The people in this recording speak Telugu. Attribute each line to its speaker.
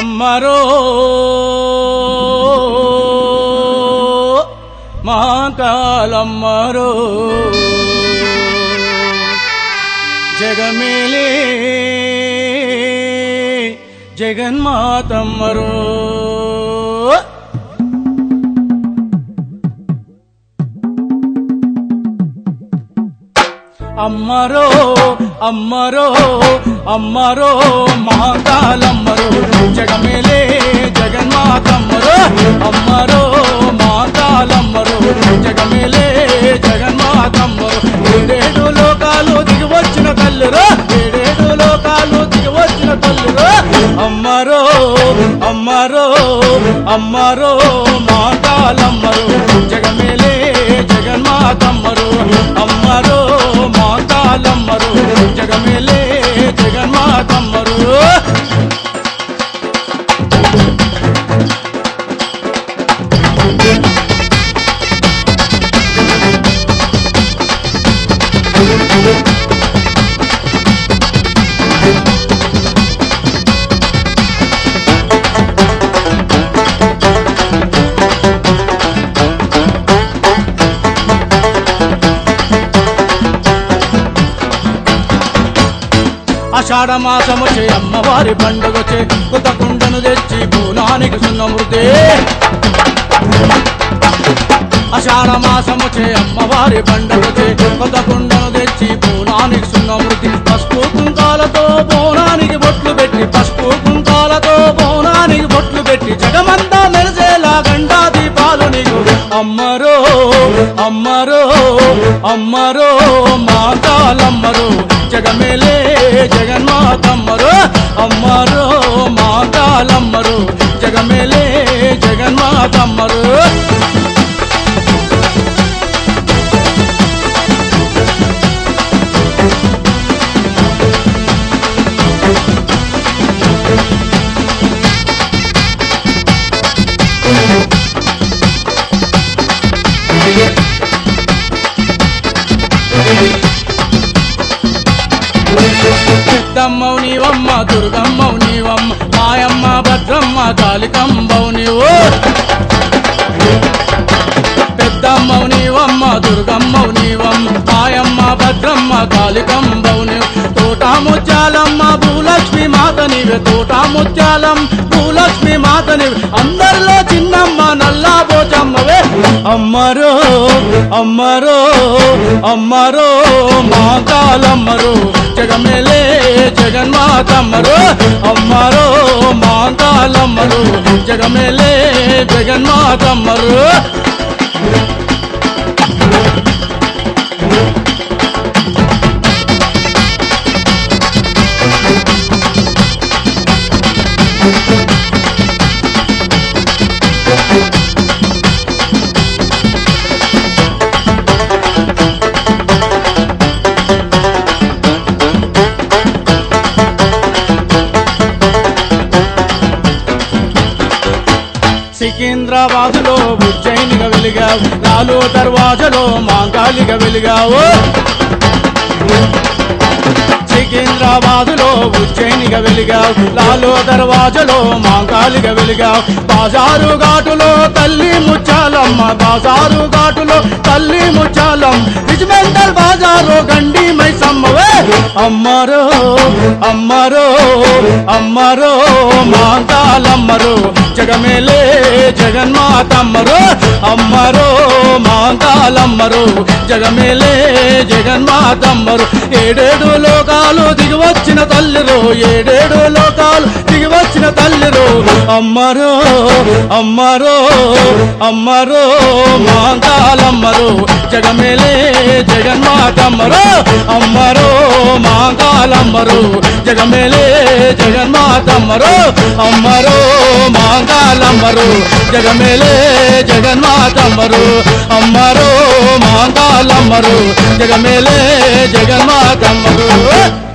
Speaker 1: అమ్మరో మహాకాలమ్మరో జగమేలే జగన్మాతమ్మరో అమ్మరో అమ్మరో అమ్మరో మాతాలమ్మరో జగమేలే జగన్మాతమ్మరో అమ్మరో మాతాలమ్మరో జగమేలే జగన్మాతమ్మరో ఏడేడు లోకాలు దిగి వచ్చిన తల్లురో ఏడేడు లోకాలు దిగి వచ్చిన తల్లురో అమ్మరో అమ్మరో అమ్మరో మాతాలమ్మరో జగమేలే జగన్మాతమ్మరో అమ్మరో మాతాలమ్మరో జగమేలే జగన్మాతమ్మరో ఆషాఢ మాసము చే అమ్మవారి పండుగ చే కొత్త కుండను తెచ్చి పూనానికి సున్నమృతే ఆషాఢ మాసము చే అమ్మవారి పండుగ చే కొత్త కుండను తెచ్చి పూనానికి సున్నమృతి పసుపు కుంకాలతో బోనానికి బొట్లు పెట్టి పసుపు కుంకాలతో బోనానికి బొట్లు పెట్టి జగమంతా మెరిసేలా గండా దీపాలు నీకు అమ్మరో అమ్మరో అమ్మరో మాతాలమ్మరో జగమేలే జగన్మాతమ్మరో అమ్మరో మాతాలమ్మరో జగమేలే జగన్మాతమ్మరో పెద్దమ్మవు నీవమ్మ దుర్గమ్మవు నీవమ్మ మాయమ్మ భద్రమ్మ కాళికంబవు నీవు పెద్దమ్మవు నీవమ్మ దుర్గమ్మవు నీవమ్మ మాయమ్మ భద్రమ్మ కాళికంబవు నీవు తోట ముత్యాలమ్మ భూలక్ష్మి మాత నీవే తోట ముత్యాలం భూలక్ష్మి మాత నీవే అందరిలో చిన్నమ్మ నల్లా పోచమ్మవే అమ్మరో అమ్మరో అమ్మరో మాతాలమ్మరో జగమేలే జగన్మాతమ్మరో అమ్మరో మాతాలమ్మరో జగమేలే జగన్మాతమ్మరో సికింద్రాబాదులో ఉజ్జయినిగా వెలిగావు లాలు దర్వాజలో మాంగాలిగా వెలిగావు సికింద్రాబాదులో ఉజ్జయినిగా వెలిగావు లాలో దర్వాజలో మాంగాలిగా వెలిగావు బాజారు ఘాటులో తల్లి ముచ్చాలమ్మ బాజారు ఘాటులో తల్లి ముచ్చాలం రిజిమెంటల్ బాజారు గండి మైసమ్మవే అమ్మరో అమ్మరో అమ్మరో మాంగాలమ్మరో జగమేలే జగన్మాతమ్మరో అమ్మరో మాంగాలమ్మరో జగమేలే జగన్మాతమ్మరు ఏడేడు లోకాలు దిగి వచ్చిన తల్లిరో ఏడేడు లోకాలు దిగి వచ్చిన తల్లిరో అమ్మరో అమ్మరో అమ్మరో మాంగాలమ్మరో జగమేలే జగన్మాతమ్మరో అమ్మరో మాంగాలమ్మరో జగమేలే జగన్మాతమ్మరో అమ్మరో మాంగాలమ్మరో జగమేలే జగన్మాతమ్మరు అమ్మరో మాంగాలమ్మరు జగమేలే జగన్మాతమ్మరు